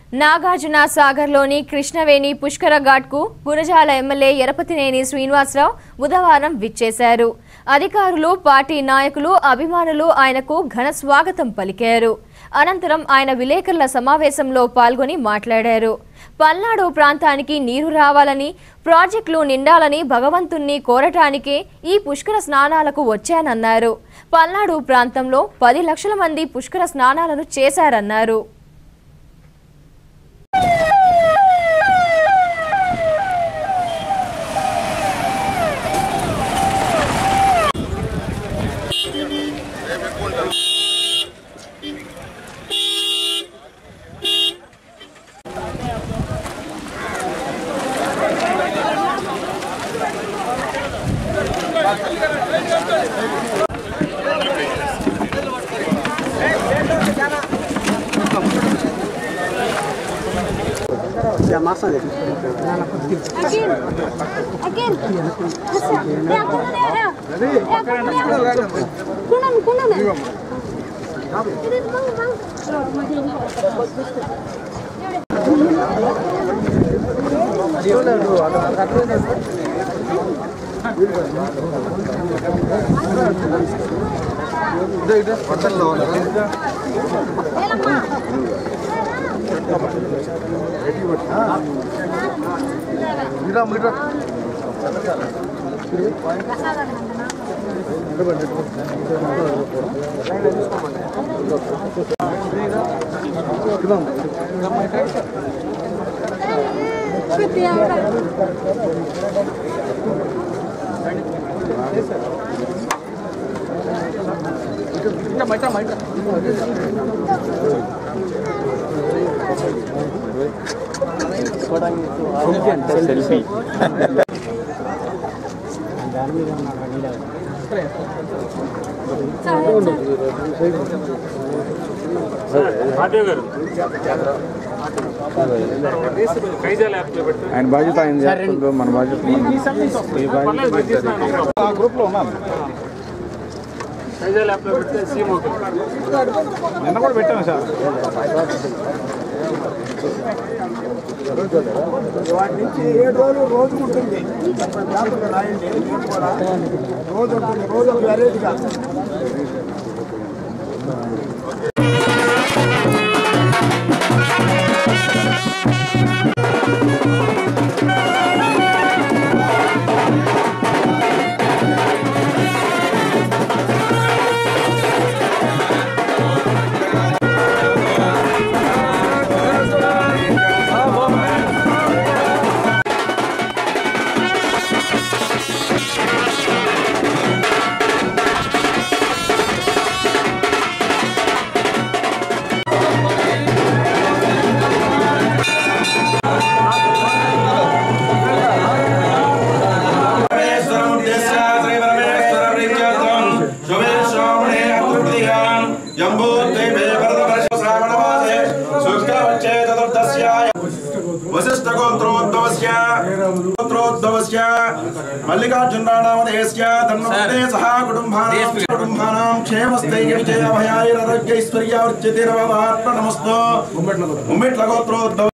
నాగార్జున సాగర్లోని కృష్ణవేణి పుష్కర ఘాట్కు గురజాల ఎమ్మెల్యే ఎరపతినేని శ్రీనివాసరావు బుధవారం విచ్చేశారు అధికారులు పార్టీ నాయకులు అభిమానులు ఆయనకు ఘన స్వాగతం పలికారు అనంతరం ఆయన విలేకరుల సమావేశంలో పాల్గొని మాట్లాడారు పల్నాడు ప్రాంతానికి నీరు రావాలని ప్రాజెక్టులు నిండాలని భగవంతుణ్ణి కోరటానికే ఈ పుష్కర స్నానాలకు వచ్చానన్నారు పల్నాడు ప్రాంతంలో పది లక్షల మంది పుష్కర స్నానాలను చేశారన్నారు Again. Again. Ya, kunan ya, ya. Ya, kunan ya. Kunan, kunan ya. Ini bang, bang. Elama. Pwede ya. RTO గారు కైజాల యాప్లో పెట్టు ఆయన బాధ్యత ఆయన చేస్తుండ్రు మన బాధ్యత మనం. ఈ బాధ్యత పర్లేదు బయట తీస్తున్నాను ఆ గ్రూప్ లో ఉన్నాను కైజాల యాప్లో పెడితే సీమోకి నిన్న కూడా పెట్టాను సార్ వాటి నుంచి ఏడు రోజులు రోజు ఉంటుంది జాగ్రత్తగా రాయండి మీరు కూడా రోజు ఉంటుంది రోజు ఒక వెరైటీగా వశిష్ఠగోత్రోద్భవస్య మల్లికార్జునరాణామదేశ్య తన్మోదే సహా కుటుంబానాం కుటుంబానాం క్షేమస్థైర్య విజయ భయాైరారోగ్యైశ్వర్యావర్చితిరవాత్మ నమస్తో ఉమ్మెట్ల గోత్రోద్భవ